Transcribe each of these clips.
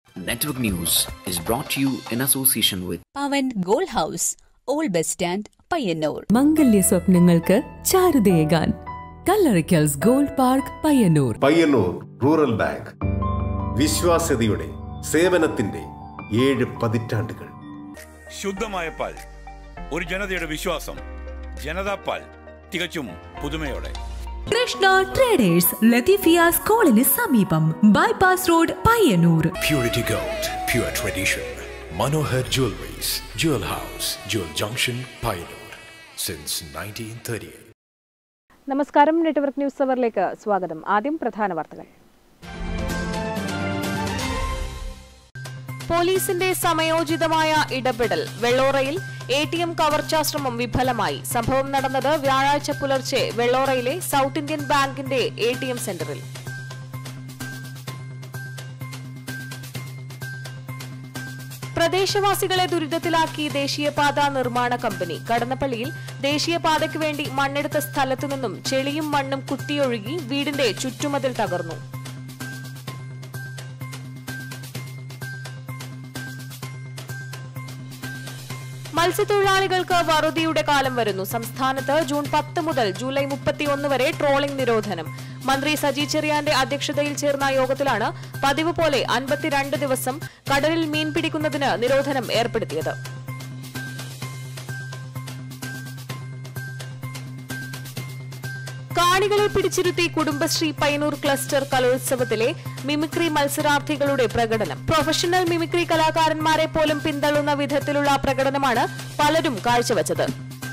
Network News is brought to you in association with Pavan gold house old bus stand Payyanur മംഗല്യ സ്വപ്നങ്ങൾക്ക് ചാരുതയേകാൻ Kallarakkals gold park Payyanur Payyanur rural bank വിശ്വാസ്യതയുടെ സേവനത്തിന്റെ ഏഴ് പതിറ്റാണ്ടുകൾ ശുദ്ധമായ പാൽ ഒരു ജനതയുടെ വിശ്വാസം ജനതാ പാൽ തികച്ചും പുതുമയോടെ കൃഷ്ണ ട്രേഡേഴ്സ് ലത്തീഫിയ സ്കൂളിന് സമീപം bypass road Payyanur Purity Gold, pure tradition. Manohar Jewelries, Jewel House, Jewel Junction, Pioneer. Since 1938. നമസ്കാരം നെറ്റ്വർക്ക് ന്യൂസ് അവറിലേക്ക് സ്വാഗതം ആദ്യം പ്രധാന വാർത്തകൾ പോലീസിന്റെ സമയോചിതമായ ഇടപെടൽ വെള്ളോറയിൽ എ ടി എം കവർച്ചാശ്രമം വിഫലമായി സംഭവം നടന്നത് വ്യാഴാഴ്ച പുലർച്ചെ വെള്ളോറയിലെ സൗത്ത് ഇന്ത്യൻ ബാങ്കിന്റെ എ ടി എം സെന്ററിൽ പ്രദേശവാസികളെ ദുരിതത്തിലാക്കി ദേശീയപാത നിർമ്മാണ കമ്പനി കടന്നപ്പള്ളിയിൽ ദേശീയപാതയ്ക്ക് വേണ്ടി മണ്ണെടുത്ത സ്ഥലത്തു നിന്നും ചെളിയും മണ്ണും കുത്തിയൊഴുകി വീടിന്റെ ചുറ്റുമതിൽ തകർന്നു മത്സ്യത്തൊഴിലാളികൾക്ക് വറുതിയുടെ കാലം വരുന്നു സംസ്ഥാനത്ത് ജൂൺ പത്ത് മുതൽ ജൂലൈ മുപ്പത്തിയൊന്ന് വരെ ട്രോളിംഗ് നിരോധനം മന്ത്രി സജി ചെറിയാന്റെ അധ്യക്ഷതയിൽ ചേർന്ന യോഗത്തിലാണ് പതിവ് പോലെ അൻപത്തിരണ്ട് ദിവസം കടലിൽ മീൻ പിടിക്കുന്നതിന് നിരോധനം ഏർപ്പെടുത്തിയത് കാണികളെ പിടിച്ചിരുത്തി കുടുംബശ്രീ പയ്യന്നൂർ ക്ലസ്റ്റർ കലോത്സവത്തിലെ മിമിക്രി മത്സരാർത്ഥികളുടെ പ്രകടനം പ്രൊഫഷണൽ മിമിക്രി കലാകാരന്മാരെ പോലും പിന്തള്ളുന്ന വിധത്തിലുള്ള പ്രകടനമാണ് പലരും കാഴ്ചവച്ചത്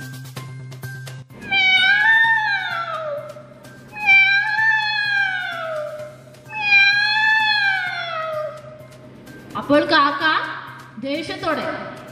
അപ്പോൾ കാക്ക ദേഷ്യത്തോടെ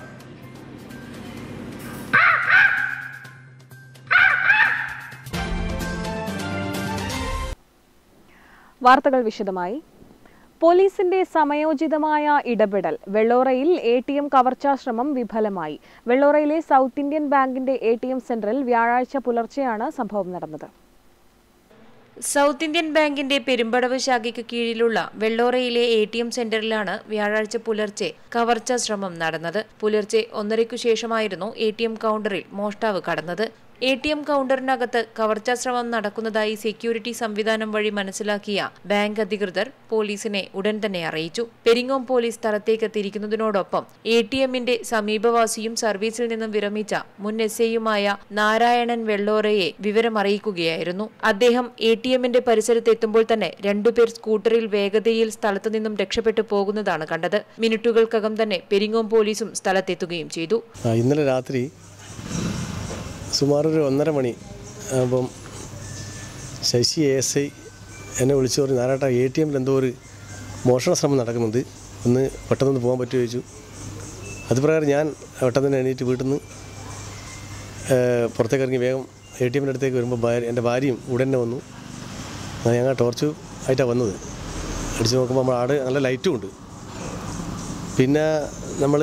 വാർത്തകൾ വിശദമായി പോലീസിന്റെ സമയോചിതമായ ഇടപെടൽ വെള്ളോറയിൽ എ ടി എം കവർച്ചാശ്രമം വിഫലമായി വെള്ളോറയിലെ സൗത്ത് ഇന്ത്യൻ ബാങ്കിന്റെ എ ടി എം സെന്ററിൽ വ്യാഴാഴ്ച പുലർച്ചെയാണ് സംഭവം നടന്നത് സൗത്ത് ഇന്ത്യൻ ബാങ്കിന്റെ പെരുമ്പടവ് ശാഖയ്ക്ക് കീഴിലുള്ള വെള്ളോറയിലെ എ ടി എം സെന്ററിലാണ് വ്യാഴാഴ്ച പുലർച്ചെ കവർച്ചാ ശ്രമം നടന്നത് പുലർച്ചെ ഒന്നരയ്ക്കു ശേഷമായിരുന്നു എ ടി എം കൗണ്ടറിൽ മോഷ്ടാവ് കടന്നത് എ ടി എം കൗണ്ടറിനകത്ത് കവർച്ചാ ശ്രമം നടക്കുന്നതായി സെക്യൂരിറ്റി സംവിധാനം വഴി മനസ്സിലാക്കിയ ബാങ്ക് അധികൃതർ പോലീസിനെ ഉടൻ തന്നെ അറിയിച്ചു പെരിങ്ങോം പോലീസ് സ്ഥലത്തേക്ക് തിരിക്കുന്നതിനോടൊപ്പം എ ടി എമ്മിന്റെ സമീപവാസിയും സർവീസിൽ നിന്നും വിരമിച്ച മുൻ എസ് ഐയുമായ നാരായണൻ വെള്ളോറയെ വിവരമറിയിക്കുകയായിരുന്നു അദ്ദേഹം എ ടി എമ്മിന്റെ പരിസരത്തെത്തുമ്പോൾ തന്നെ രണ്ടുപേർ സ്കൂട്ടറിൽ വേഗതയിൽ സ്ഥലത്തു നിന്നും രക്ഷപ്പെട്ടു പോകുന്നതാണ് കണ്ടത് മിനിറ്റുകൾക്കകം തന്നെ പെരിങ്ങോം പോലീസും സ്ഥലത്തെത്തുകയും ചെയ്തു ആ, ഇന്നലെ രാത്രി സുമാർ ഒരു ഒന്നര മണി അപ്പം ശശി എ എസ് ഐ എന്നെ വിളിച്ചു പറഞ്ഞു നാരാട്ട എ ടി എമ്മിൽ എന്തോ ഒരു മോഷണ ശ്രമം നടക്കുന്നുണ്ട് ഒന്ന് പെട്ടെന്ന് പോകാൻ പറ്റുമോ ചോദിച്ചു അതുപ്രകാരം ഞാൻ പെട്ടെന്ന് തന്നെ എണീറ്റ് വീട്ടിൽ നിന്ന് പുറത്തേക്ക് ഇറങ്ങി വേഗം എ ടി എമ്മിൻ്റെ അടുത്തേക്ക് വരുമ്പോൾ ഭാര്യ എൻ്റെ ഭാര്യയും ഉടൻ തന്നെ വന്നു അങ്ങനെ ഞങ്ങൾ ടോർച്ച് ആയിട്ടാണ് വന്നത് അടിച്ച് നോക്കുമ്പോൾ നമ്മൾ ആട് നല്ല ലൈറ്റും ഉണ്ട് പിന്നെ നമ്മൾ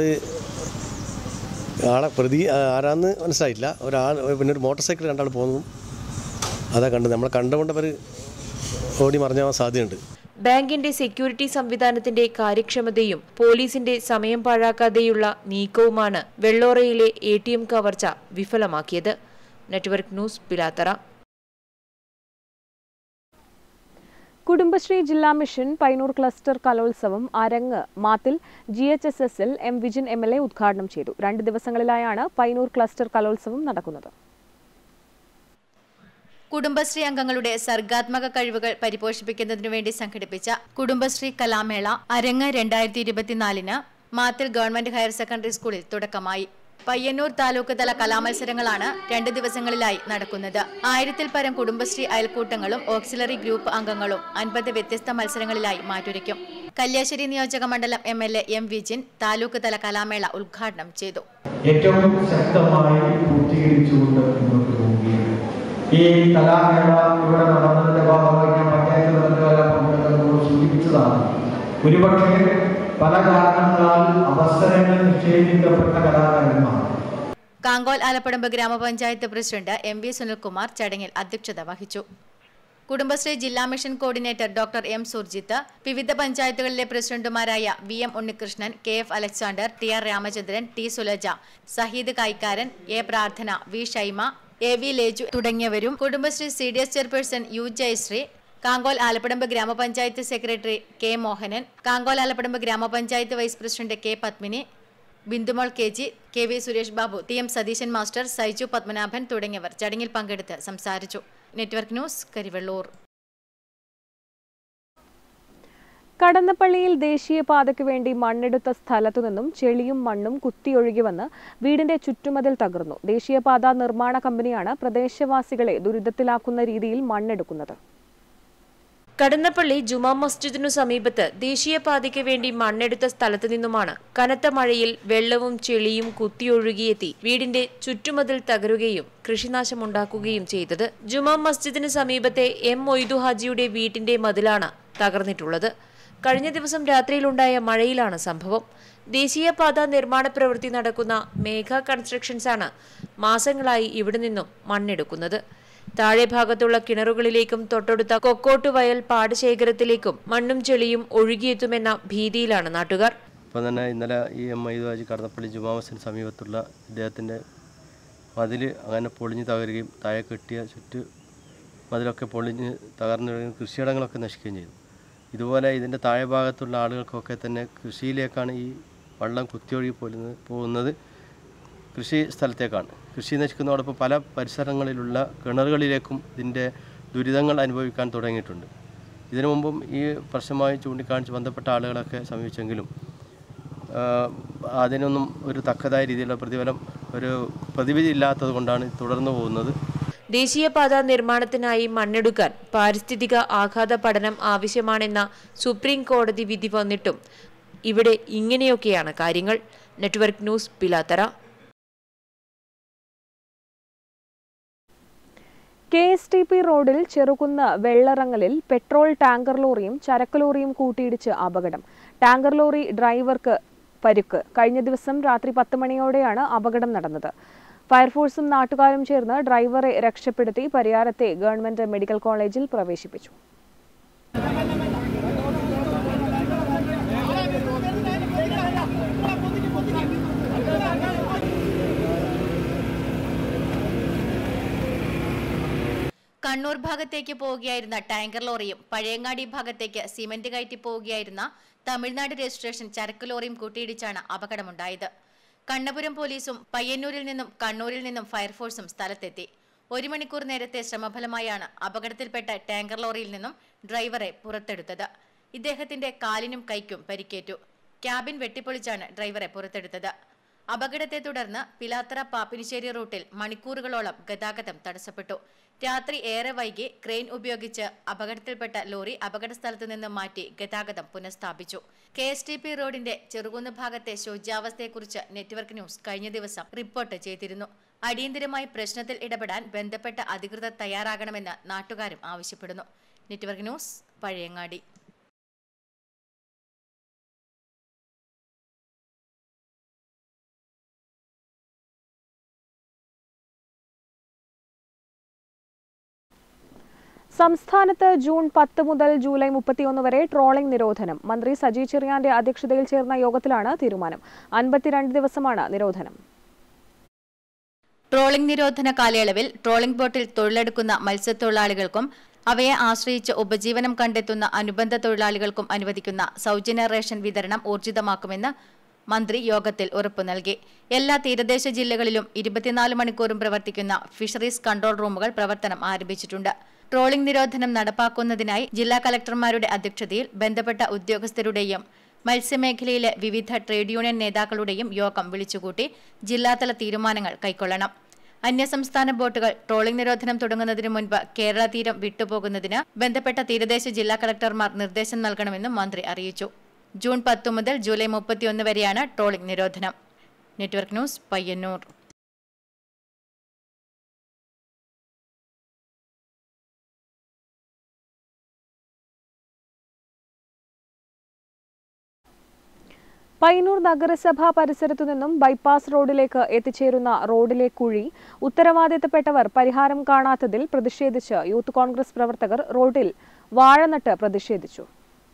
ആളെ പ്രതി ആ, ആരാന്ന് മനസ്സിലായില്ല ഒരാൾ പിന്നെ ഒരു മോട്ടോർ സൈക്കിൾ രണ്ടാൾ പോകുന്നതും അതാ കണ്ടത് നമ്മളെ കണ്ടുകൊണ്ട് അവർ ഓടി മറിഞ്ഞാവാൻ സാധ്യതയുണ്ട് ബാങ്കിന്റെ സെക്യൂരിറ്റി സംവിധാനത്തിന്റെ കാര്യക്ഷമതയും പോലീസിന്റെ സമയം പാഴാക്കാതെയുള്ള നീക്കവുമാണ് വെള്ളോറയിലെ എ ടി എം കവർച്ച വിഫലമാക്കിയത് നെറ്റ്വർക്ക് ന്യൂസ് പിലാത്തറ കുടുംബശ്രീ ജില്ലാ മിഷൻ പൈനൂർ ക്ലസ്റ്റർ കലോത്സവം അരങ്ങ് മാത്തിൽ ജി എച്ച് എസ് എസിൽ M Vijin M L A ഉദ്ഘാടനം ചെയ്തു രണ്ട് ദിവസങ്ങളിലായാണ് പൈനൂർ ക്ലസ്റ്റർ കലോത്സവം നടക്കുന്നത് കുടുംബശ്രീ അംഗങ്ങളുടെ സർഗാത്മക കഴിവുകൾ പരിപോഷിപ്പിക്കുന്നതിനു വേണ്ടി സംഘടിപ്പിച്ച കുടുംബശ്രീ കലാമേള അരങ്ങ് രണ്ടായിരത്തി ഇരുപത്തിനാലിന് മാത്തിൽ ഗവൺമെന്റ് ഹയർ സെക്കൻഡറി സ്കൂളിൽ തുടക്കമായി പയ്യന്നൂർ താലൂക്ക് തല കലാമത്സരങ്ങളാണ് രണ്ട് ദിവസങ്ങളിലായി നടക്കുന്നത് ആയിരത്തിൽ പരം കുടുംബശ്രീ അയൽക്കൂട്ടങ്ങളും ഓക്സിലറി ഗ്രൂപ്പ് അംഗങ്ങളും അൻപത് വ്യത്യസ്ത മത്സരങ്ങളിലായി മാറ്റുരയ്ക്കും കല്യാശ്ശേരി നിയോജക മണ്ഡലം M L A M Vijin taluk തല കലാമേള ഉദ്ഘാടനം ചെയ്തു ഏറ്റവും ശക്തമായി പൂർത്തീകരിച്ചുകൊണ്ട് മുന്നോട്ട് പോവുകയാണ് ഈ കലാമേള ഇവിടെ നടന്നതിന്റെ ഭാഗമായി ഞാൻ പഞ്ചായത്ത് തലത്തിലല്ല പങ്കെടുക്കുന്നത് സൂചിപ്പിച്ചതാണ് ഒരുപക്ഷെ പല കാരണങ്ങളാൽ അവസരങ്ങൾ നിഷേധിക്കപ്പെട്ട കലാകാരന്മാർ കാങ്കോൽ ആലപ്പടമ്പ് ഗ്രാമപഞ്ചായത്ത് പ്രസിഡന്റ് എം വി സുനിൽകുമാർ ചടങ്ങിൽ അധ്യക്ഷത വഹിച്ചു കുടുംബശ്രീ ജില്ലാ mission coordinator doctor M Surjith വിവിധ പഞ്ചായത്തുകളിലെ പ്രസിഡന്റുമാരായ V M Unnikrishnan K F Alexander T R Ramachandran T Sulaja Saheed Kaykkaran A Prarthana V Shaima A V Leju തുടങ്ങിയവരും Kudumbashree C D S chairperson U Jayasree Kankol Alappadamba ഗ്രാമപഞ്ചായത്ത് സെക്രട്ടറി കെ മോഹനൻ കാങ്കോൽ ആലപ്പടമ്പ് ഗ്രാമപഞ്ചായത്ത് vice president K Padmini Bindumol K G K V Suresh Babu T M Satheesan master Saiju Padmanabhan തുടങ്ങിയവർ ചടങ്ങിൽ പങ്കെടുത്ത് സംസാരിച്ചു നെറ്റ്വർക്ക് ന്യൂസ് കരിവെള്ളൂർ കടന്നപ്പള്ളിയിൽ ദേശീയപാതയ്ക്ക് വേണ്ടി മണ്ണെടുത്ത സ്ഥലത്തു നിന്നും ചെളിയും മണ്ണും കുത്തിയൊഴുകി വന്ന് വീടിന്റെ ചുറ്റുമതിൽ തകർന്നു ദേശീയപാത നിർമ്മാണ കമ്പനിയാണ് പ്രദേശവാസികളെ ദുരിതത്തിലാക്കുന്ന രീതിയിൽ മണ്ണെടുക്കുന്നത് കടന്നപ്പള്ളി ജുമാ മസ്ജിദിനു സമീപത്ത് ദേശീയപാതയ്ക്ക് വേണ്ടി മണ്ണെടുത്ത സ്ഥലത്തു നിന്നുമാണ് കനത്ത മഴയിൽ വെള്ളവും ചെളിയും കുത്തിയൊഴുകിയെത്തി വീടിന്റെ ചുറ്റുമതിൽ തകരുകയും കൃഷിനാശമുണ്ടാക്കുകയും ചെയ്തത് ജുമാ മസ്ജിദിന് സമീപത്തെ എം മൊയ്തു ഹാജിയുടെ വീട്ടിന്റെ മതിലാണ് തകർന്നിട്ടുള്ളത് കഴിഞ്ഞ ദിവസം രാത്രിയിലുണ്ടായ മഴയിലാണ് സംഭവം ദേശീയപാത നിർമ്മാണ പ്രവൃത്തി നടക്കുന്ന മേഘ കൺസ്ട്രക്ഷൻസാണ് മാസങ്ങളായി ഇവിടെ നിന്നും മണ്ണെടുക്കുന്നത് താഴെ ഭാഗത്തുള്ള കിണറുകളിലേക്കും തൊട്ടടുത്ത കൊക്കോട്ടുവയൽ പാടശേഖരത്തിലേക്കും മണ്ണും ചെളിയും ഒഴുകിയെത്തുമെന്ന ഭീതിയിലാണ് നാട്ടുകാർ ഇപ്പം തന്നെ ഇന്നലെ ഈ എം മൈദുവാജി കടന്നപ്പള്ളി ജുമാമസിന് സമീപത്തുള്ള ഇദ്ദേഹത്തിൻ്റെ മതിൽ അങ്ങനെ പൊളിഞ്ഞ് തകരുകയും താഴെ കെട്ടിയ ചുറ്റ് മതിലൊക്കെ പൊളിഞ്ഞ് തകർന്നു കൃഷിയിടങ്ങളൊക്കെ നശിക്കുകയും ചെയ്തു ഇതുപോലെ ഇതിൻ്റെ താഴെ ഭാഗത്തുള്ള ആളുകൾക്കൊക്കെ തന്നെ കൃഷിയിലേക്കാണ് ഈ വെള്ളം കുത്തിയൊഴുകി പോലുന്നത് പോകുന്നത് കൃഷി സ്ഥലത്തേക്കാണ് കൃഷി നശിക്കുന്നതോടൊപ്പം പല പരിസരങ്ങളിലുള്ള കിണറുകളിലേക്കും ഇതിൻ്റെ ദുരിതങ്ങൾ അനുഭവിക്കാൻ തുടങ്ങിയിട്ടുണ്ട് ഇതിനു മുമ്പും ഈ പ്രശ്നമായി ചൂണ്ടിക്കാണിച്ച് ബന്ധപ്പെട്ട ആളുകളൊക്കെ സമീപിച്ചെങ്കിലും ആ, അതിനൊന്നും ഒരു തക്കതായ രീതിയിലുള്ള പ്രതിഫലം ഒരു പ്രതിവിധി ഇല്ലാത്തത് കൊണ്ടാണ് തുടർന്നു പോകുന്നത് ദേശീയപാത നിർമ്മാണത്തിനായി മണ്ണെടുക്കാൻ പാരിസ്ഥിതിക ആഘാത പഠനം ആവശ്യമാണെന്ന സുപ്രീം കോടതി വിധി വന്നിട്ടും ഇവിടെ ഇങ്ങനെയൊക്കെയാണ് കാര്യങ്ങൾ network news Pilathara K S T P റോഡിൽ ചെറുകുന്ന് വെള്ളറങ്ങലിൽ പെട്രോൾ ടാങ്കർ ലോറിയും ചരക്ക് ലോറിയും കൂട്ടിയിടിച്ച് അപകടം ടാങ്കർ ലോറി ഡ്രൈവർക്ക് പരുക്ക് കഴിഞ്ഞ ദിവസം രാത്രി പത്ത് മണിയോടെയാണ് അപകടം നടന്നത് ഫയർഫോഴ്സും നാട്ടുകാരും ചേർന്ന് ഡ്രൈവറെ രക്ഷപ്പെടുത്തി പരിയാരത്തെ ഗവൺമെന്റ് മെഡിക്കൽ കോളേജിൽ പ്രവേശിപ്പിച്ചു കണ്ണൂർ ഭാഗത്തേക്ക് പോവുകയായിരുന്ന ടാങ്കർ ലോറിയും പഴയങ്ങാടി ഭാഗത്തേക്ക് സിമന്റ് കയറ്റി പോവുകയായിരുന്ന തമിഴ്നാട് രജിസ്ട്രേഷൻ ചരക്ക് ലോറിയും കൂട്ടിയിടിച്ചാണ് അപകടമുണ്ടായത് കണ്ണപുരം പോലീസും പയ്യന്നൂരിൽ നിന്നും കണ്ണൂരിൽ നിന്നും ഫയർഫോഴ്സും സ്ഥലത്തെത്തി ഒരു മണിക്കൂർ നേരത്തെ ശ്രമഫലമായാണ് അപകടത്തിൽപ്പെട്ട ടാങ്കർ ലോറിയിൽ നിന്നും ഡ്രൈവറെ പുറത്തെടുത്തത് ഇദ്ദേഹത്തിന്റെ കാലിനും കൈക്കും പരിക്കേറ്റു ക്യാബിൻ വെട്ടിപ്പൊളിച്ചാണ് ഡ്രൈവറെ പുറത്തെടുത്തത് അപകടത്തെ തുടർന്ന് പിലാത്തറ പാപ്പിനിശ്ശേരി റൂട്ടിൽ മണിക്കൂറുകളോളം ഗതാഗതം തടസ്സപ്പെട്ടു രാത്രി ഏറെ വൈകി ക്രെയിൻ ഉപയോഗിച്ച് അപകടത്തിൽപ്പെട്ട ലോറി അപകട സ്ഥലത്തു നിന്ന് മാറ്റി ഗതാഗതം പുനഃസ്ഥാപിച്ചു കെ എസ് ടി പി റോഡിന്റെ ചെറുകുന്ന് ഭാഗത്തെ ശോച്യാവസ്ഥയെക്കുറിച്ച് നെറ്റ്വർക്ക് ന്യൂസ് കഴിഞ്ഞ ദിവസം റിപ്പോർട്ട് ചെയ്തിരുന്നു അടിയന്തരമായി പ്രശ്നത്തിൽ ഇടപെടാൻ ബന്ധപ്പെട്ട അധികൃതർ തയ്യാറാകണമെന്ന് നാട്ടുകാരും ആവശ്യപ്പെടുന്നു നെറ്റ്വർക്ക് ന്യൂസ് പഴയങ്ങാടി സംസ്ഥാനത്ത് ജൂൺ പത്ത് മുതൽ ജൂലൈ മുപ്പത്തിയൊന്ന് വരെ ട്രോളിംഗ് നിരോധനം മന്ത്രി സജി ചെറിയാന്റെ അധ്യക്ഷതയിൽ ചേർന്ന യോഗത്തിലാണ് തീരുമാനം അൻപത്തിരണ്ട് ദിവസമാണ് നിരോധനം ട്രോളിംഗ് നിരോധന കാലയളവിൽ ട്രോളിംഗ് ബോട്ടിൽ തൊഴിലെടുക്കുന്ന മത്സ്യത്തൊഴിലാളികൾക്കും അവയെ ആശ്രയിച്ച് ഉപജീവനം കണ്ടെത്തുന്ന അനുബന്ധ തൊഴിലാളികൾക്കും അനുവദിക്കുന്ന സൗജന്യ റേഷൻ വിതരണം ഊർജിതമാക്കുമെന്ന് മന്ത്രി യോഗത്തിൽ ഉറപ്പു നൽകി എല്ലാ തീരദേശ ജില്ലകളിലും ഇരുപത്തിനാല് മണിക്കൂറും പ്രവർത്തിക്കുന്ന ഫിഷറീസ് കൺട്രോൾ റൂമുകൾ പ്രവർത്തനം ആരംഭിച്ചിട്ടുണ്ട് ട്രോളിംഗ് നിരോധനം നടപ്പാക്കുന്നതിനായി ജില്ലാ കലക്ടർമാരുടെ അധ്യക്ഷതയിൽ ബന്ധപ്പെട്ട ഉദ്യോഗസ്ഥരുടെയും മത്സ്യമേഖലയിലെ വിവിധ ട്രേഡ് യൂണിയൻ നേതാക്കളുടെയും യോഗം വിളിച്ചുകൂട്ടി ജില്ലാതല തീരുമാനങ്ങൾ കൈക്കൊള്ളണം അന്യസംസ്ഥാന ബോട്ടുകൾ ട്രോളിംഗ് നിരോധനം തുടങ്ങുന്നതിന് മുൻപ് കേരള തീരം വിട്ടുപോകുന്നതിന് ബന്ധപ്പെട്ട തീരദേശ ജില്ലാ കളക്ടർമാർ നിർദ്ദേശം നൽകണമെന്നും മന്ത്രി അറിയിച്ചു ജൂൺ പത്ത് മുതൽ ജൂലൈ മുപ്പത്തിയൊന്ന് വരെയാണ് ട്രോളിംഗ് നിരോധനം നെറ്റ്വർക്ക് ന്യൂസ് പയ്യന്നൂർ പയ്യന്നൂർ നഗരസഭാ പരിസരത്തു നിന്നും ബൈപ്പാസ് റോഡിലേക്ക് എത്തിച്ചേരുന്ന റോഡിലെ കുഴി ഉത്തരവാദിത്തപ്പെട്ടവർ പരിഹാരം കാണാത്തതിൽ പ്രതിഷേധിച്ച് യൂത്ത് കോൺഗ്രസ് പ്രവർത്തകർ റോഡിൽ വാഴനട്ട് പ്രതിഷേധിച്ചു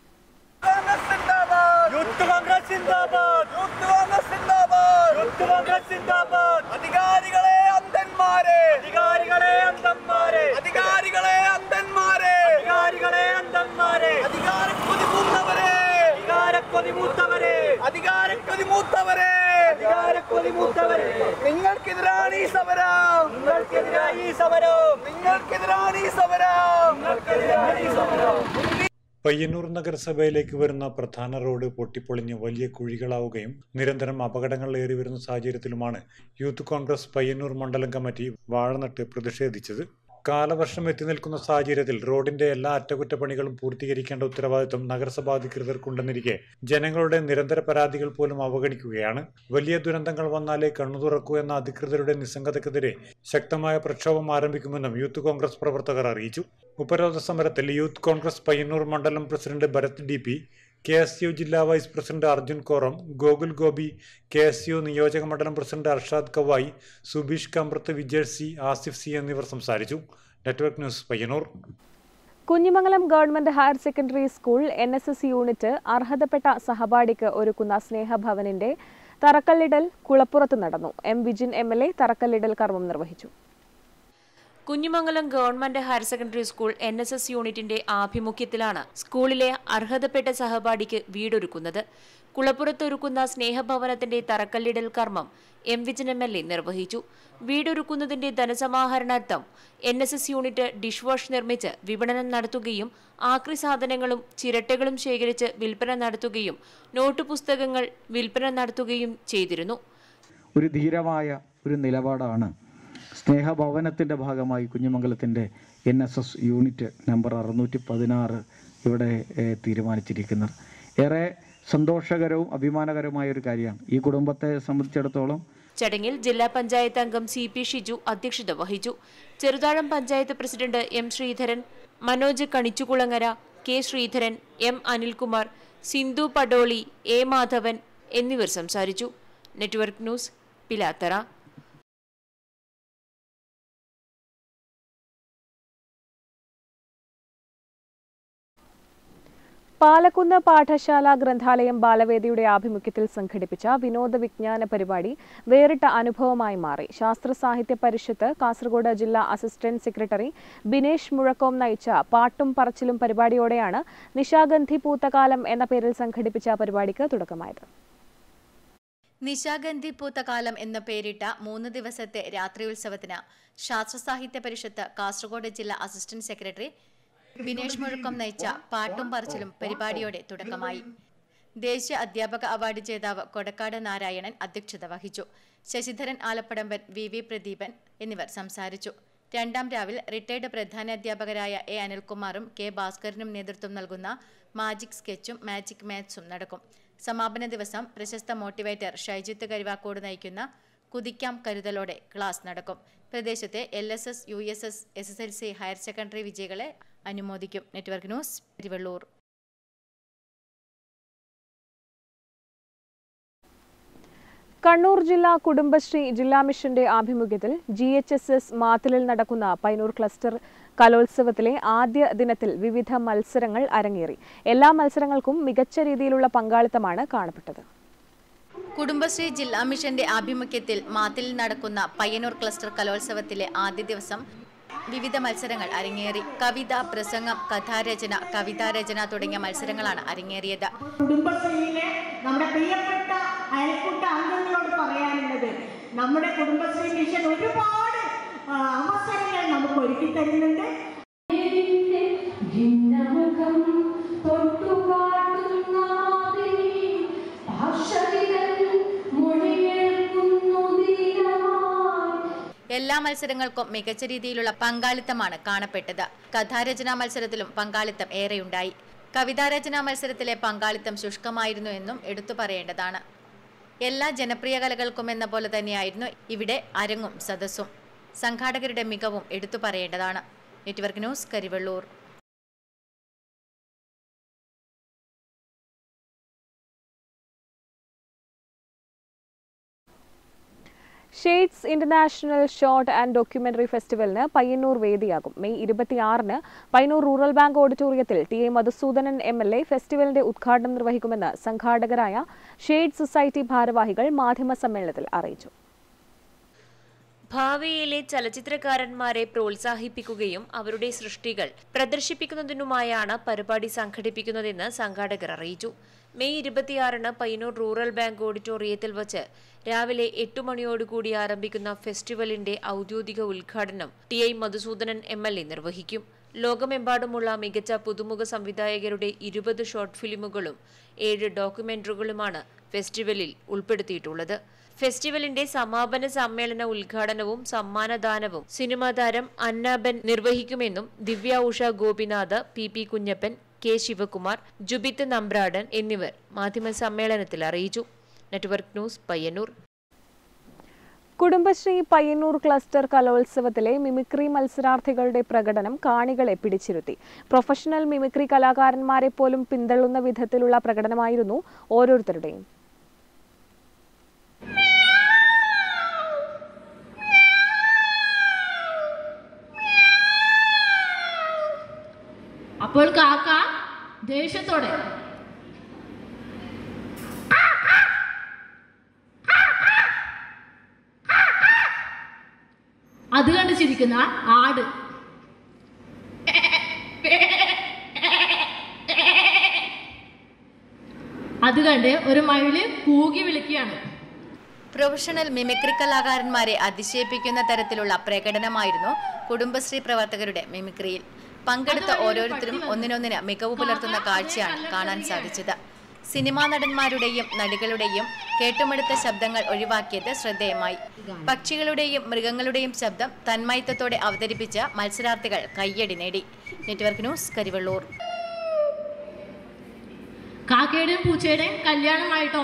യൂത്ത് കോൺഗ്രസ് സിന്ദാബാദ് യൂത്ത് കോൺഗ്രസ് സിന്ദാബാദ് യൂത്ത് കോൺഗ്രസ് സിന്ദാബാദ് അധികാരികളെ അന്ധന്മാരെ അധികാരികളെ അന്ധന്മാരെ അധികാരികളെ അന്ധന്മാരെ അധികാരികളെ അന്ധന്മാരെ അധികാരക്കൊതി മൂത്തവരെ അധികാരക്കൊതി മൂത്തവരെ അധികാരക്കൊതി മൂത്തവരെ അധികാരക്കൊതി മൂത്തവരെ നിങ്ങൾക്കെതിരാണ് ഈ സമരം നിങ്ങൾക്കെതിരാണ് ഈ സമരം നിങ്ങൾക്കെതിരാണ് ഈ സമരം നിങ്ങൾക്കെതിരാണ് ഈ സമരം പയ്യന്നൂർ നഗരസഭയിലേക്ക് വരുന്ന പ്രധാന റോഡ് പൊട്ടിപ്പൊളിഞ്ഞ് വലിയ കുഴികളാവുകയും നിരന്തരം അപകടങ്ങൾ ഏറി വരുന്ന സാഹചര്യത്തിലുമാണ് യൂത്ത് കോൺഗ്രസ് പയ്യന്നൂർ മണ്ഡലം കമ്മിറ്റി വാഴനട്ട് പ്രതിഷേധിച്ചത് കാലവർഷം എത്തി നിൽക്കുന്ന സാഹചര്യത്തിൽ റോഡിന്റെ എല്ലാ അറ്റകുറ്റപ്പണികളും പൂർത്തീകരിക്കേണ്ട ഉത്തരവാദിത്വം നഗരസഭാ അധികൃതർക്കുണ്ടെന്നിരിക്കെ ജനങ്ങളുടെ നിരന്തര പരാതികൾ പോലും അവഗണിക്കുകയാണ് വലിയ ദുരന്തങ്ങൾ വന്നാലേ കണ്ണു തുറക്കൂ എന്ന അധികൃതരുടെ നിസ്സംഗതക്കെതിരെ ശക്തമായ പ്രക്ഷോഭം ആരംഭിക്കുമെന്നും യൂത്ത് കോൺഗ്രസ് പ്രവർത്തകർ അറിയിച്ചു ഉപരോധ സമരത്തിൽ യൂത്ത് കോൺഗ്രസ് പയ്യന്നൂർ മണ്ഡലം president Bharath D P K S U ജില്ലാ vice president Arjun Koram Gokul Gopi K S U നിയോജക മണ്ഡലം president Arshad Kavayi Subeesh Kambrath Vijay C Asif C എന്നിവർ സംസാരിച്ചു network news Payyanur Kunhimangalam government higher secondary school N S S unit അർഹതപ്പെട്ട സഹപാഠിക്ക് ഒരുക്കുന്ന സ്നേഹഭവനിന്റെ തറക്കല്ലിടൽ കുളപ്പുറത്ത് നടന്നു M Vijin M L A തറക്കല്ലിടൽ കർമ്മം നിർവഹിച്ചു Kunhimangalam government higher secondary school N S S യൂണിറ്റിന്റെ ആഭിമുഖ്യത്തിലാണ് സ്കൂളിലെ അർഹതപ്പെട്ട സഹപാഠിക്ക് വീടൊരുക്കുന്നത് കുളപ്പുറത്തൊരുക്കുന്ന സ്നേഹഭവനത്തിന്റെ തറക്കല്ലിടൽ കർമ്മം M Vijin M L A നിർവഹിച്ചു വീടൊരുക്കുന്നതിന്റെ ധനസമാഹരണാർത്ഥം N S S unit dish wash നിർമ്മിച്ച് വിപണനം നടത്തുകയും ആക്രി സാധനങ്ങളും ചിരട്ടകളും ശേഖരിച്ച് വിൽപ്പന നടത്തുകയും നോട്ട് പുസ്തകങ്ങൾ വിൽപ്പന നടത്തുകയും ചെയ്തിരുന്നു ഒരു ധീരമായ ഒരു നിലപാടാണ് സ്നേഹഭവനത്തിൻ്റെ ഭാഗമായി കുഞ്ഞുമംഗലത്തിൻ്റെ N S S unit number അറുന്നൂറ്റി പതിനാറ് ഇവിടെ ഏഹ്, തീരുമാനിച്ചിരിക്കുന്നത് ഏറെ സന്തോഷകരവും അഭിമാനകരവുമായ ഒരു കാര്യമാണ് ഈ കുടുംബത്തെ സംബന്ധിച്ചിടത്തോളം ചടങ്ങിൽ ജില്ലാ പഞ്ചായത്ത് അംഗം സി പി ഷിജു അധ്യക്ഷത വഹിച്ചു Cheruthazham panchayat president M Sreedharan Manoj Kanichukulangara K Sreedharan M Anilkumar Sindhu Padoli A Madhavan എന്നിവർ സംസാരിച്ചു നെറ്റ്വർക്ക് ന്യൂസ് പിലാത്തറ പാലക്കുന്ന് പാഠശാല ഗ്രന്ഥാലയം ബാലവേദിയുടെ ആഭിമുഖ്യത്തിൽ സംഘടിപ്പിച്ച വിനോദ വിജ്ഞാന പരിപാടി വേറിട്ട അനുഭവമായി മാറി ശാസ്ത്ര സാഹിത്യ പരിഷത്ത് കാസർഗോഡ് ജില്ലാ അസിസ്റ്റന്റ് സെക്രട്ടറി ബിനേഷ് മുഴക്കോം നയിച്ച പാട്ടും പറച്ചിലും പരിപാടിയോടെയാണ് നിശാഗന്ധി പൂത്തകാലം എന്ന പേരിൽ സംഘടിപ്പിച്ച പരിപാടിക്ക് തുടക്കമായത് നിശാഗന്ധി പൂത്തകാലം എന്ന പേരിട്ട മൂന്ന് ദിവസത്തെ രാത്രി ഉത്സവത്തിന് ശാസ്ത്ര സാഹിത്യ പരിഷത്ത് കാസർഗോഡ് ജില്ലാ അസിസ്റ്റന്റ് സെക്രട്ടറി ബിനേഷ് മുഴക്കം നയിച്ച പാട്ടും പറച്ചിലും പരിപാടിയോടെ തുടക്കമായി ദേശീയ അധ്യാപക അവാർഡ് ജേതാവ് കൊടക്കാട് നാരായണൻ അധ്യക്ഷത വഹിച്ചു ശശിധരൻ ആലപ്പടമ്പൻ വി വി പ്രദീപൻ എന്നിവർ സംസാരിച്ചു രണ്ടാം രാവിൽ റിട്ടയർഡ് പ്രധാനാധ്യാപകരായ എ അനിൽകുമാറും കെ ഭാസ്കരനും നേതൃത്വം നൽകുന്ന മാജിക് സ്കെച്ചും മാജിക് മാത്സും നടക്കും സമാപന ദിവസം പ്രശസ്ത മോട്ടിവേറ്റർ ഷൈജിത്ത് കരുവാക്കോട് നയിക്കുന്ന കുതിക്കാം കരുതലോടെ ക്ലാസ് നടക്കും പ്രദേശത്തെ L S S U S S S S L C higher secondary വിജയികളെ അനുമോദിക്കും നെറ്റ്വർക്ക് ന്യൂസ് തിരുവള്ളൂർ കണ്ണൂർ ജില്ലാ കുടുംബശ്രീ ജില്ലാ മിഷന്റെ ആഭിമുഖ്യത്തിൽ ജി എച്ച് എസ് എസ് മാത്തിലിൽ നടക്കുന്ന പൈനൂർ ക്ലസ്റ്റർ കലോത്സവത്തിലെ ആദ്യ ദിനത്തിൽ വിവിധ മത്സരങ്ങൾ അരങ്ങേറി എല്ലാ മത്സരങ്ങൾക്കും മികച്ച രീതിയിലുള്ള പങ്കാളിത്തമാണ് കാണപ്പെട്ടത് കുടുംബശ്രീ ജില്ലാ മിഷന്റെ ആഭിമുഖ്യത്തിൽ മാത്തിൽ നടക്കുന്ന പയ്യന്നൂർ ക്ലസ്റ്റർ കലോത്സവത്തിലെ ആദ്യ ദിവസം വിവിധ മത്സരങ്ങൾ അരങ്ങേറി കവിത പ്രസംഗം കഥാരചന കവിതാരചന തുടങ്ങിയ മത്സരങ്ങളാണ് അരങ്ങേറിയത് കുടുംബശ്രീയിലെ നമ്മുടെ പ്രിയപ്പെട്ട അയൽക്കൂട്ട അംഗങ്ങളോട് പറയാനുള്ളത് നമ്മുടെ കുടുംബശ്രീ മിഷൻ ഒരുപാട് ആ, അവസരങ്ങൾ നമുക്ക് ഒരുക്കി തരുന്നുണ്ട് എല്ലാ മത്സരങ്ങൾക്കും മികച്ച രീതിയിലുള്ള പങ്കാളിത്തമാണ് കാണപ്പെട്ടത് കഥാരചനാ മത്സരത്തിലും പങ്കാളിത്തം ഏറെയുണ്ടായി കവിതാരചനാ മത്സരത്തിലെ പങ്കാളിത്തം ശുഷ്കമായിരുന്നു എന്നും എടുത്തു പറയേണ്ടതാണ് എല്ലാ ജനപ്രിയ കലകൾക്കും എന്ന പോലെ തന്നെയായിരുന്നു ഇവിടെ അരങ്ങും സദസ്സും സംഘാടകരുടെ മികവും എടുത്തു പറയേണ്ടതാണ് network news Karivellur shades international short and documentary ഫെസ്റ്റിവലിന് പയ്യന്നൂർ വേദിയാകും മെയ് ഇരുപത്തിയാറിന് പയ്യന്നൂർ റൂറൽ ബാങ്ക് ഓഡിറ്റോറിയത്തിൽ T A Madhusoodanan M L A ഫെസ്റ്റിവലിന്റെ ഉദ്ഘാടനം നിർവഹിക്കുമെന്ന് സംഘാടകരായ ഷെയ്ഡ് സൊസൈറ്റി ഭാരവാഹികൾ മാധ്യമസമ്മേളനത്തിൽ അറിയിച്ചു ഭാവിയിലെ ചലച്ചിത്രകാരന്മാരെ പ്രോത്സാഹിപ്പിക്കുകയും അവരുടെ സൃഷ്ടികൾ പ്രദർശിപ്പിക്കുന്നതിനുമായാണ് പരിപാടി സംഘടിപ്പിക്കുന്നതെന്ന് സംഘാടകർ അറിയിച്ചു മെയ് ഇരുപത്തിയാറിന് പയ്യന്നൂർ റൂറൽ ബാങ്ക് ഓഡിറ്റോറിയത്തിൽ വച്ച് രാവിലെ എട്ടു മണിയോടുകൂടി ആരംഭിക്കുന്ന ഫെസ്റ്റിവലിന്റെ ഔദ്യോഗിക ഉദ്ഘാടനം T I Madhusoodanan M L A നിർവഹിക്കും ലോകമെമ്പാടുമുള്ള മികച്ച പുതുമുഖ സംവിധായകരുടെ ഇരുപത് ഷോർട്ട് ഫിലിമുകളും ഏഴ് ഡോക്യുമെന്ററികളുമാണ് ഫെസ്റ്റിവലിൽ ഉൾപ്പെടുത്തിയിട്ടുള്ളത് ഫെസ്റ്റിവലിന്റെ സമാപന സമ്മേളന ഉദ്ഘാടനവും സമ്മാനദാനവും സിനിമാ താരം അന്നാബെൻ നിർവഹിക്കുമെന്നും Divya Usha Gopinath P P Kunhappan K Sivakumar Jubith Nambradan എന്നിവർ മാധ്യമ സമ്മേളനത്തിൽ അറിയിച്ചു network news Payyanur Kudumbashree Payyanur cluster കലോത്സവത്തിലെ മിമിക്രി മത്സരാർത്ഥികളുടെ പ്രകടനം കാണികളെ പിടിച്ചിരുത്തി പ്രൊഫഷണൽ മിമിക്രി കലാകാരന്മാരെ പോലും പിന്തള്ളുന്ന വിധത്തിലുള്ള പ്രകടനമായിരുന്നു ഓരോരുത്തരുടെയും അപ്പോൾ കാക്ക ദേഷ്യത്തോടെ അത് കണ്ട് ചിരിക്കുന്ന ആട് അത് കണ്ട് ഒരു മയില് കൂകി വിളിക്കുകയാണ് പ്രൊഫഷണൽ മിമിക്രി കലാകാരന്മാരെ അതിശയിപ്പിക്കുന്ന തരത്തിലുള്ള പ്രകടനമായിരുന്നു കുടുംബശ്രീ പ്രവർത്തകരുടെ മിമിക്രിയിൽ പങ്കെടുത്ത ഓരോരുത്തരും ഒന്നിനൊന്നിന് മികവ് പുലർത്തുന്ന കാഴ്ചയാണ് കാണാൻ സാധിച്ചത് സിനിമാ നടന്മാരുടെയും നടികളുടെയും കേട്ടുമെടുത്ത ശബ്ദങ്ങൾ ഒഴിവാക്കിയത് ശ്രദ്ധേയമായി പക്ഷികളുടെയും മൃഗങ്ങളുടെയും ശബ്ദം തന്മയത്വത്തോടെ അവതരിപ്പിച്ച മത്സരാർത്ഥികൾ കയ്യടി നേടി നെറ്റ്വർക്ക് ന്യൂസ് കരിവള്ളൂർ കാക്കയുടെയും പൂച്ചയുടെയും കല്യാണമായിട്ടോ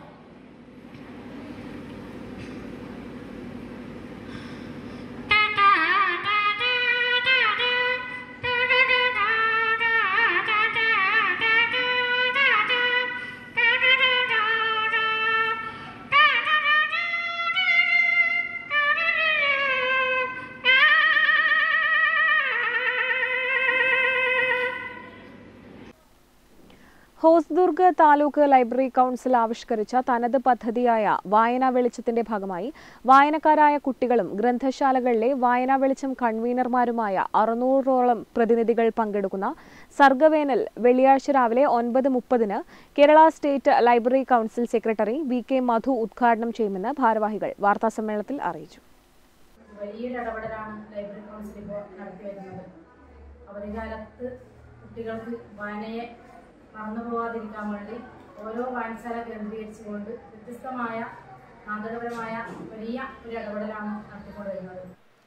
ഹോസ്ദുർഗ് താലൂക്ക് ലൈബ്രറി കൗൺസിൽ ആവിഷ്കരിച്ച തനത് പദ്ധതിയായ വായനാ വെളിച്ചത്തിന്റെ ഭാഗമായി വായനക്കാരായ കുട്ടികളും ഗ്രന്ഥശാലകളിലെ വായനാ വെളിച്ചം കൺവീനർമാരുമായ അറുന്നൂറോളം പ്രതിനിധികൾ പങ്കെടുക്കുന്ന സർഗവേനൽ വെള്ളിയാഴ്ച രാവിലെ ഒൻപത് മുപ്പതിന് Kerala state library council secretary V K Madhu ഉദ്ഘാടനം ചെയ്യുമെന്ന് ഭാരവാഹികൾ വാർത്താസമ്മേളനത്തിൽ അറിയിച്ചു വലിയൊരു ഇടപെടലാണ് ലൈബ്രറി കൗൺസിൽ ഇപ്പോൾ നടത്തി വരുന്നത് അവധിക്കാലത്ത് കുട്ടികൾക്ക് വായനയെ മറന്നു പോകാതിരിക്കാൻ വേണ്ടി ഓരോ വായനശാല കേന്ദ്രീകരിച്ചുകൊണ്ട് വ്യത്യസ്തമായ മാതൃകപരമായ വലിയ ഒരു ഇടപെടലാണ് നടത്തിക്കൊണ്ടുവരുന്നത്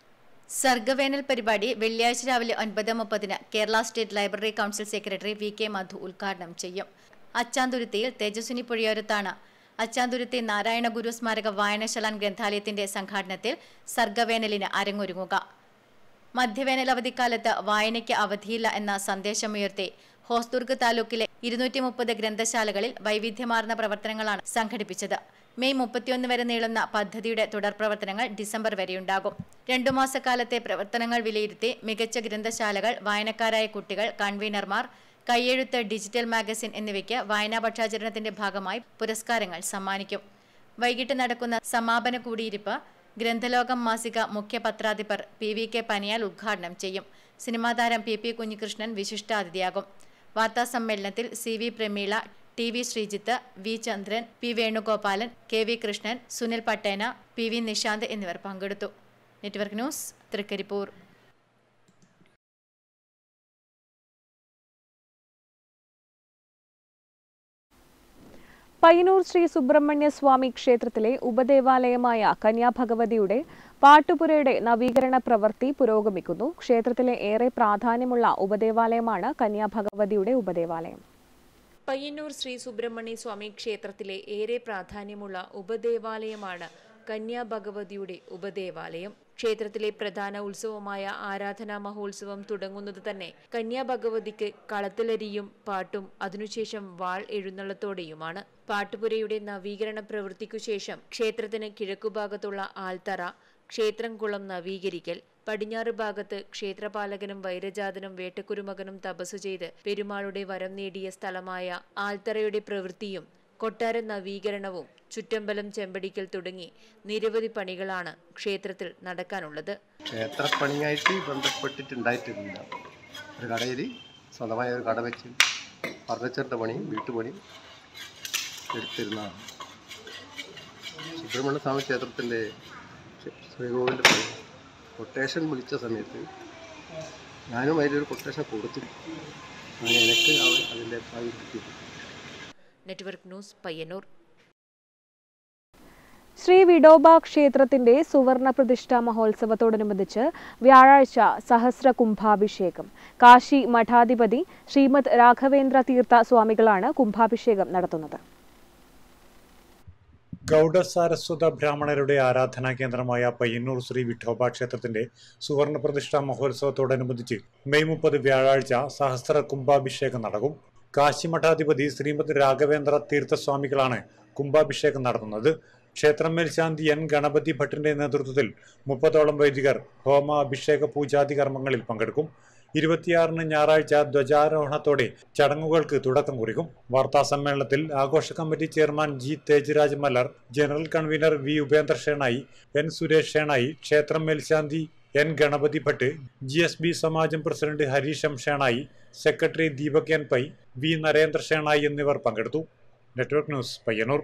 സർഗവേനൽ പരിപാടി വെള്ളിയാഴ്ച രാവിലെ ഒൻപത് മുപ്പതിന് Kerala state library council secretary V K Madhu ഉദ്ഘാടനം ചെയ്യും അച്ചാന്തുരുത്തിയിൽ തേജസ്വിനി പുഴയോരത്താണ് അച്ചാന്തുരുത്തി നാരായണ ഗുരു സ്മാരക വായനശാലാൻ ഗ്രന്ഥാലയത്തിന്റെ സംഘാടനത്തിൽ സർഗവേനലിന് അരങ്ങൊരുങ്ങുക മധ്യവേനൽ അവധിക്കാലത്ത് വായനയ്ക്ക് അവധിയില്ല എന്ന സന്ദേശമുയർത്തി ഹോസ്ദുർഗ് താലൂക്കിലെ ഇരുന്നൂറ്റി മുപ്പത് ഗ്രന്ഥശാലകളിൽ വൈവിധ്യമാർന്ന പ്രവർത്തനങ്ങളാണ് സംഘടിപ്പിച്ചത് മെയ് മുപ്പത്തിയൊന്ന് വരെ നീളുന്ന പദ്ധതിയുടെ തുടർ പ്രവർത്തനങ്ങൾ ഡിസംബർ വരെയുണ്ടാകും രണ്ടു മാസക്കാലത്തെ പ്രവർത്തനങ്ങൾ വിലയിരുത്തി മികച്ച ഗ്രന്ഥശാലകൾ വായനക്കാരായ കുട്ടികൾ കൺവീനർമാർ കയ്യെഴുത്ത് ഡിജിറ്റൽ മാഗസിൻ എന്നിവയ്ക്ക് വായനാ പക്ഷാചരണത്തിന്റെ ഭാഗമായി പുരസ്കാരങ്ങൾ സമ്മാനിക്കും വൈകിട്ട് നടക്കുന്ന സമാപന കൂടിയിരിപ്പ് ഗ്രന്ഥലോകം മാസിക മുഖ്യ പത്രാധിപർ പി വി കെ പനിയാൽ ഉദ്ഘാടനം ചെയ്യും സിനിമാ താരം പി പി കുഞ്ഞികൃഷ്ണൻ വിശിഷ്ടാതിഥിയാകും വാർത്താ സമ്മേളനത്തിൽ C V Prameela T V Sreejith V Chandran P Venugopalan K V Krishnan Sunil Pattena P V Nishanth എന്നിവർ പങ്കെടുത്തു നെറ്റ്വർക്ക് ന്യൂസ് തൃക്കരിപ്പൂർ പയ്യന്നൂർ ശ്രീ സുബ്രഹ്മണ്യ സ്വാമി ക്ഷേത്രത്തിലെ ഉപദേവാലയമായ കന്യാഭഗവതിയുടെ പാട്ടുപുരയുടെ നവീകരണ പ്രവൃത്തി പുരോഗമിക്കുന്നു ക്ഷേത്രത്തിലെ ഏറെ പ്രാധാന്യമുള്ള ഉപദേവാലയമാണ് കന്യാഭഗവതിയുടെ ഉപദേവാലയം പയ്യന്നൂർ ശ്രീ സുബ്രഹ്മണ്യ സ്വാമി ക്ഷേത്രത്തിലെ ഏറെ പ്രാധാന്യമുള്ള ഉപദേവാലയമാണ് കന്യാഭഗവതിയുടെ ഉപദേവാലയം ക്ഷേത്രത്തിലെ പ്രധാന ഉത്സവമായ ആരാധനാ മഹോത്സവം തുടങ്ങുന്നത് തന്നെ കന്യാഭഗവതിക്ക് കളത്തിലരിയും പാട്ടും അതിനുശേഷം വാൾ എഴുന്നള്ളത്തോടെയുമാണ് പാട്ടുപുരയുടെ നവീകരണ പ്രവൃത്തിക്കു ശേഷം ക്ഷേത്രത്തിന് കിഴക്കുഭാഗത്തുള്ള ആൽത്തറ ക്ഷേത്രംകുളം നവീകരിക്കൽ പടിഞ്ഞാറ് ഭാഗത്ത് ക്ഷേത്രപാലകനും വൈരജാതനും വേട്ടക്കുരുമകനും തപസ്സു ചെയ്ത് പെരുമാളുടെ വരം നേടിയ സ്ഥലമായ ആൽത്തറയുടെ പ്രവൃത്തിയും കൊട്ടാര നവീകരണവും ചുറ്റമ്പലം ചെമ്പടിക്കൽ തുടങ്ങി നിരവധി പണികളാണ് ക്ഷേത്രത്തിൽ നടക്കാനുള്ളത് ക്ഷേത്രപ്പണിയായിട്ട് ബന്ധപ്പെട്ടിട്ടുണ്ടായിട്ടില്ല ഒരു കടയിൽ സ്വന്തമായ ഒരു കട വെച്ച് ഫർണിച്ചറിൻ്റെ പണിയും വീട്ടുപണിയും എടുത്തിരുന്നതാണ് സുബ്രഹ്മണ്യ സ്വാമി ക്ഷേത്രത്തിൻ്റെ ശ്രീകോവിലിൻ്റെ പണി കൊട്ടേഷൻ വിളിച്ച സമയത്ത് ഞാനും അതിലൊരു കൊട്ടേഷൻ കൊടുത്തു അങ്ങനെ എനിക്ക് അവ- അതിൻ്റെ ഭാഗം കിട്ടിയിട്ടുണ്ട് നെറ്റ്വർക്ക് ന്യൂസ് പയ്യന്നൂർ ശ്രീ വിഡോബ ക്ഷേത്രത്തിന്റെ സുവർണ പ്രതിഷ്ഠാ മഹോത്സവത്തോടനുബന്ധിച്ച് വ്യാഴാഴ്ച സഹസ്ര കുംഭാഭിഷേകം കാശി മഠാധിപതി ശ്രീമദ് രാഘവേന്ദ്ര തീർത്ഥ സ്വാമികളാണ് കുംഭാഭിഷേകം നടത്തുന്നത് ഗൗഡ സാരസ്വത ബ്രാഹ്മണരുടെ ആരാധനാ കേന്ദ്രമായ പയ്യന്നൂർ ശ്രീ വിഠോബ ക്ഷേത്രത്തിന്റെ സുവർണ പ്രതിഷ്ഠാ മഹോത്സവത്തോടനുബന്ധിച്ച് മെയ് മുപ്പത് വ്യാഴാഴ്ച സഹസ്ര കുംഭാഭിഷേകം നടക്കും കാശിമഠാധിപതി ശ്രീമദ് രാഘവേന്ദ്ര തീർത്ഥസ്വാമികളാണ് കുംഭാഭിഷേകം നടത്തുന്നത് ക്ഷേത്രം മേൽശാന്തി എൻ ഗണപതി ഭട്ടിന്റെ നേതൃത്വത്തിൽ മുപ്പതോളം വൈദികർ ഹോമ അഭിഷേക പൂജാതി കർമ്മങ്ങളിൽ പങ്കെടുക്കും ഇരുപത്തിയാറിന് ഞായറാഴ്ച ധ്വജാരോഹണത്തോടെ ചടങ്ങുകൾക്ക് തുടക്കം കുറിക്കും വാർത്താ സമ്മേളനത്തിൽ ആഘോഷ committee chairman G Tejraj Malar general convener V Upendra Shenoy N Suresh Shenoy ക്ഷേത്രം മേൽശാന്തി N Ganapathi Bhat G S B സമാജം പ്രസിഡന്റ് ഹരീഷം Shenoy secretary Deepak N Pai V Narendra Shenoy എന്നിവർ പങ്കെടുത്തു network news Payyanur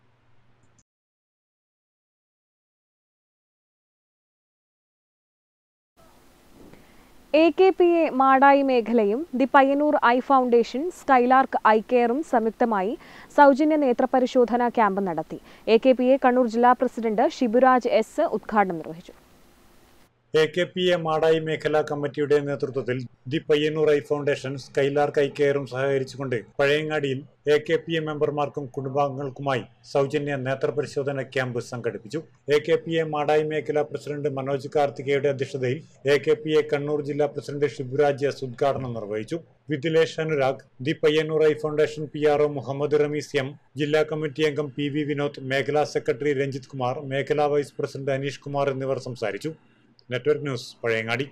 A K P A Madayi മേഖലയും the Payyanur eye foundation skylark eye കെയറും സംയുക്തമായി സൗജന്യ നേത്രപരിശോധനാ ക്യാമ്പ് നടത്തി A K P A Kannur ജില്ലാ പ്രസിഡന്റ് ഷിബുരാജ് എസ് ഉദ്ഘാടനം നിർവഹിച്ചു A K P A Madayi മേഖലാ കമ്മിറ്റിയുടെ നേതൃത്വത്തിൽ the Payyanur eye foundation skylark eye കെയറും സഹകരിച്ചുകൊണ്ട് പഴയങ്ങാടിയിൽ എ കെ പി എ മെമ്പർമാർക്കും കുടുംബാംഗങ്ങൾക്കുമായി സൗജന്യ നേത്രപരിശോധന ക്യാമ്പ് സംഘടിപ്പിച്ചു A K P A Madayi മേഖലാ പ്രസിഡന്റ് മനോജ് കാർത്തികയുടെ അധ്യക്ഷതയിൽ A K P A Kannur ജില്ലാ പ്രസിഡന്റ് ഷിബുരാജ് എസ് ഉദ്ഘാടനം നിർവഹിച്ചു Vidilesh Anurag the Payyanur eye foundation P R O Muhammad Rameez M ജില്ലാ കമ്മിറ്റി അംഗം പി വി വിനോദ് മേഖലാ സെക്രട്ടറി രഞ്ജിത് കുമാർ മേഖലാ വൈസ് പ്രസിഡന്റ് അനീഷ് കുമാർ എന്നിവർ സംസാരിച്ചു നെറ്റ്വർക്ക് ന്യൂസ് പഴയങ്ങാടി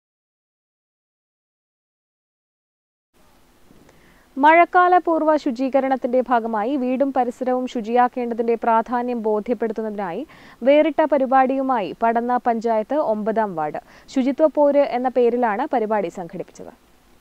മഴക്കാല പൂർവ്വ ശുചീകരണത്തിന്റെ ഭാഗമായി വീടും പരിസരവും ശുചിയാക്കേണ്ടതിന്റെ പ്രാധാന്യം ബോധ്യപ്പെടുത്തുന്നതിനായി വേറിട്ട പരിപാടിയുമായി പടന്ന പഞ്ചായത്ത് ഒമ്പതാം വാർഡ് ശുചിത്വ പോര് എന്ന പേരിലാണ് പരിപാടി സംഘടിപ്പിച്ചത്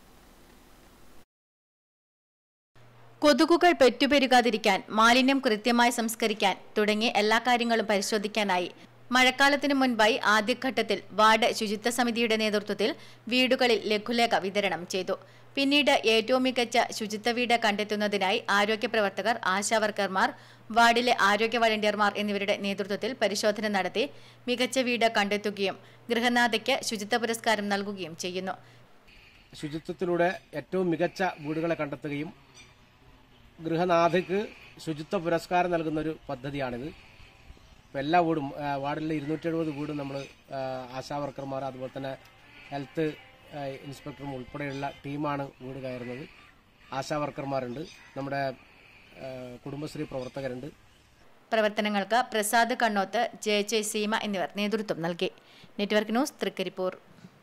കൊതുകുകൾ പെറ്റുപെരുകാതിരിക്കാൻ മാലിന്യം കൃത്യമായി സംസ്കരിക്കാൻ തുടങ്ങിയ എല്ലാ കാര്യങ്ങളും പരിശോധിക്കാനായി മഴക്കാലത്തിനു മുൻപായി ആദ്യഘട്ടത്തിൽ വാർഡ് ശുചിത്വ സമിതിയുടെ നേതൃത്വത്തിൽ വീടുകളിൽ ലഘുലേഖ വിതരണം ചെയ്തു പിന്നീട് ഏറ്റവും മികച്ച ശുചിത്വ വീട് കണ്ടെത്തുന്നതിനായി ആരോഗ്യ പ്രവർത്തകർ ആശാവർക്കർമാർ വാർഡിലെ ആരോഗ്യ വളണ്ടിയർമാർ എന്നിവരുടെ നേതൃത്വത്തിൽ പരിശോധന നടത്തി മികച്ച വീട് കണ്ടെത്തുകയും ഗൃഹനാഥയ്ക്ക് ശുചിത്വ പുരസ്കാരം നൽകുകയും ചെയ്യുന്നു ശുചിത്വത്തിലൂടെ ഏറ്റവും മികച്ച വീടുകളെ കണ്ടെത്തുകയും ഗൃഹനാഥയ്ക്ക് ശുചിത്വ പുരസ്കാരം നൽകുന്ന ഒരു പദ്ധതിയാണിത് ഇപ്പോൾ എല്ലാ വീടും ആ, വാർഡിലെ ഇരുന്നൂറ്റി എഴുപത് വീടും നമ്മൾ ആശാ വർക്കർമാർ അതുപോലെ തന്നെ ഹെൽത്ത് ആ, ഇൻസ്പെക്ടറും ഉൾപ്പെടെയുള്ള ടീമാണ് വീട് കയറുന്നത് ആശാ വർക്കർമാരുണ്ട് നമ്മുടെ ആ, കുടുംബശ്രീ പ്രവർത്തകരുണ്ട് പ്രവർത്തനങ്ങൾക്ക് പ്രസാദ് കണ്ണോത്ത് ജെ ജെ സീമ എന്നിവർ നേതൃത്വം നൽകി നെറ്റ്വർക്ക് ന്യൂസ് തൃക്കരിപ്പൂർ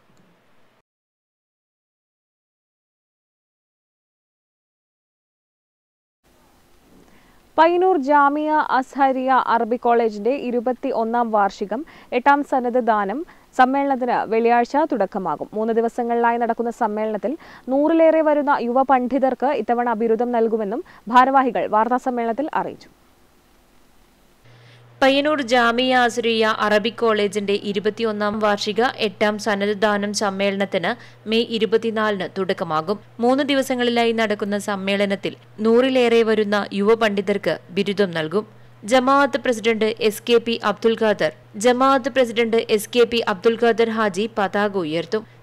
പയ്യന്നൂർ ജാമിയ അസ്ഹരിയ അറബി കോളേജിന്റെ ഇരുപത്തി ഒന്നാം വാർഷികം എട്ടാം സന്നദ്ധ ദാനം സമ്മേളനത്തിന് വെള്ളിയാഴ്ച തുടക്കമാകും മൂന്ന് ദിവസങ്ങളിലായി നടക്കുന്ന സമ്മേളനത്തിൽ നൂറിലേറെ വരുന്ന യുവ പണ്ഡിതർക്ക് ഇത്തവണ ബിരുദം നൽകുമെന്നും ഭാരവാഹികൾ വാർത്താസമ്മേളനത്തിൽ അറിയിച്ചു പയ്യന്നൂർ ജാമിയ അസുരിയ അറബിക് കോളേജിന്റെ ഇരുപത്തിയൊന്നാം വാർഷിക എട്ടാം സന്നദ്ധദാനം സമ്മേളനത്തിന് മെയ് ഇരുപത്തിനാലിന് തുടക്കമാകും മൂന്ന് ദിവസങ്ങളിലായി നടക്കുന്ന സമ്മേളനത്തിൽ നൂറിലേറെ വരുന്ന യുവ പണ്ഡിതർക്ക് ബിരുദം നൽകും ജമാഅത്ത് president S K P Abdul Khader ജമാഅത്ത് president S K P Abdul Khader Haji പതാക ഉയർത്തും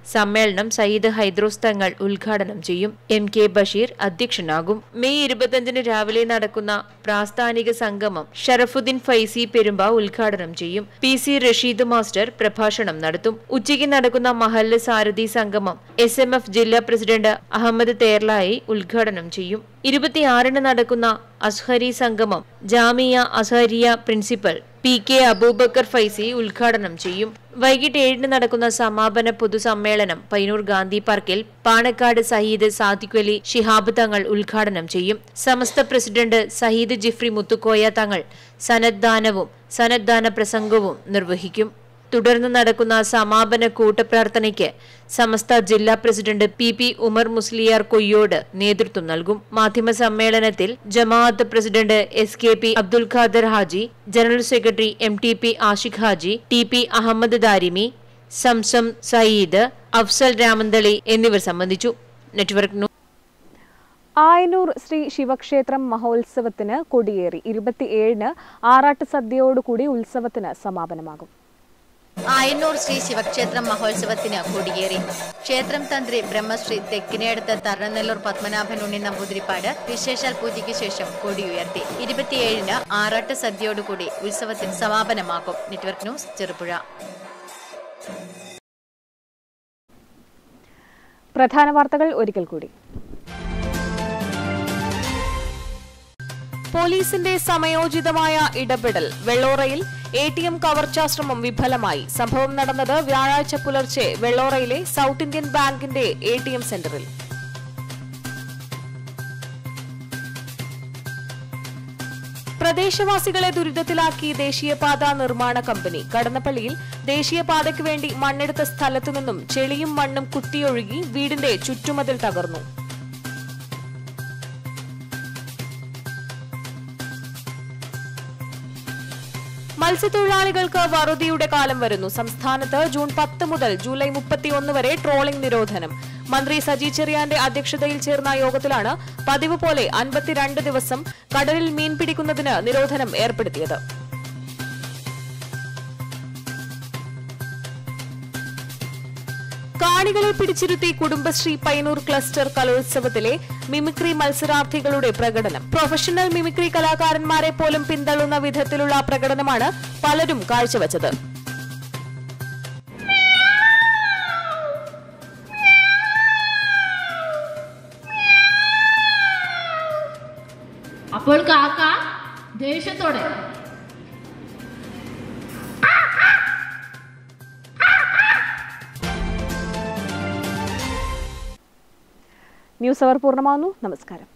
സമ്മേളനം സയ്യിദ് ഹൈദ്രോസ് തങ്ങൾ ഉദ്ഘാടനം ചെയ്യും എം കെ ബഷീർ അധ്യക്ഷനാകും മെയ് ഇരുപത്തിയഞ്ചിന് രാവിലെ നടക്കുന്ന പ്രാസ്ഥാനിക സംഗമം ഷറഫുദ്ദീൻ ഫൈസി പെരുമ്പ ഉദ്ഘാടനം ചെയ്യും പി സി റഷീദ് മാസ്റ്റർ പ്രഭാഷണം നടത്തും ഉച്ചയ്ക്ക് നടക്കുന്ന മഹല്ല് സാരഥി സംഗമം എസ് എം എഫ് ജില്ലാ പ്രസിഡന്റ് അഹമ്മദ് തേർലായി ഉദ്ഘാടനം ചെയ്യും ഇരുപത്തിയാറിന് നടക്കുന്ന അസ്ഹരി സംഗമം Jamia Azhariya principal P K Abubakar Faizy ഉദ്ഘാടനം ചെയ്യും വൈകിട്ട് ഏഴിന് നടക്കുന്ന സമാപന പൊതുസമ്മേളനം പൈനൂർ ഗാന്ധി പാർക്കിൽ പാണക്കാട് സഹീദ് സാദിഖ് അലി ശിഹാബ് തങ്ങൾ ഉദ്ഘാടനം ചെയ്യും സമസ്ത പ്രസിഡന്റ് സഹീദ് ജിഫ്രി മുത്തുക്കോയ തങ്ങൾ സനദ്ദാനവും സനദ്ദാന പ്രസംഗവും നിർവഹിക്കും തുടർന്ന് നടക്കുന്ന സമാപന കൂട്ടപ്രാർത്ഥനയ്ക്ക് സമസ്ത ജില്ലാ president P P Umar Musliyar Koyyode നേതൃത്വം നൽകും മാധ്യമ സമ്മേളനത്തിൽ ജമാഅത്ത് president S K P Abdul Khader Haji general secretary M T P Ashiq Haji T P Ahmed Darimi Zamzam Sayeed Afsal Ramanthali എന്നിവർ സംബന്ധിച്ചു നെറ്റ്വർക്ക് ന്യൂസ് ആയനൂർ ശ്രീ ശിവക്ഷേത്രം മഹോത്സവത്തിന് കൊടിയേറി ഇരുപത്തിയേഴിന് ആറാട്ട് സദ്യയോടുകൂടി ഉത്സവത്തിന് സമാപനമാകും ആയന്നൂർ ശ്രീ ശിവക്ഷേത്രം മഹോത്സവത്തിന് കൊടിയേറി ക്ഷേത്രം തന്ത്രി ബ്രഹ്മശ്രീ തെക്കിനേടത്ത് തരണനെല്ലൂർ പത്മനാഭൻ ഉണ്ണി നമ്പൂതിരിപ്പാട് വിശേഷാൽ പൂജയ്ക്ക് ശേഷം കൊടിയുയർത്തി ഇരുപത്തിയേഴിന് ആറാട്ട് സദ്യയോടുകൂടി ഉത്സവത്തിന് സമാപനമാക്കും നെറ്റ്വർക്ക് ന്യൂസ് ചെറുപുഴ പ്രധാന വാർത്തകൾ ഒരിക്കൽ കൂടി പോലീസിന്റെ സമയോചിതമായ ഇടപെടൽ വെള്ളോറയിൽ എ ടി എം കവർച്ചാശ്രമം വിഫലമായി സംഭവം നടന്നത് വ്യാഴാഴ്ച പുലർച്ചെ വെള്ളോറയിലെ സൗത്ത് ഇന്ത്യൻ ബാങ്കിന്റെ എ ടി എം സെന്ററിൽ പ്രദേശവാസികളെ ദുരിതത്തിലാക്കി ദേശീയപാത നിർമ്മാണ കമ്പനി കടന്നപ്പള്ളിയിൽ ദേശീയപാതയ്ക്ക് വേണ്ടി മണ്ണെടുത്ത സ്ഥലത്തു നിന്നും ചെളിയും മണ്ണും കുത്തിയൊഴുകി വീടിന്റെ ചുറ്റുമതിൽ തകർന്നു മത്സ്യത്തൊഴിലാളികൾക്ക് വറുതിയുടെ കാലം വരുന്നു സംസ്ഥാനത്ത് ജൂൺ പത്ത് മുതൽ ജൂലൈ മുപ്പത്തിയൊന്ന് വരെ ട്രോളിംഗ് നിരോധനം മന്ത്രി സജി ചെറിയാന്റെ അധ്യക്ഷതയിൽ ചേർന്ന യോഗത്തിലാണ് പതിവ് പോലെ അൻപത്തിരണ്ട് ദിവസം കടലിൽ മീൻ പിടിക്കുന്നതിന് നിരോധനം ഏർപ്പെടുത്തിയത് കാണികളെ പിടിച്ചിരുത്തി കുടുംബശ്രീ പൈനൂർ ക്ലസ്റ്റർ കലോത്സവത്തിലെ മിമിക്രി മത്സരാർത്ഥികളുടെ പ്രകടനം പ്രൊഫഷണൽ മിമിക്രി കലാകാരന്മാരെ പോലും പിന്തള്ളുന്ന വിധത്തിലുള്ള പ്രകടനമാണ് പലരും കാഴ്ചവച്ചത് അപ്പോൾ കാക്ക ദേഷ്യത്തോടെ ന്യൂസ് അവർ പൂർണ്ണമാകുന്നു നമസ്കാരം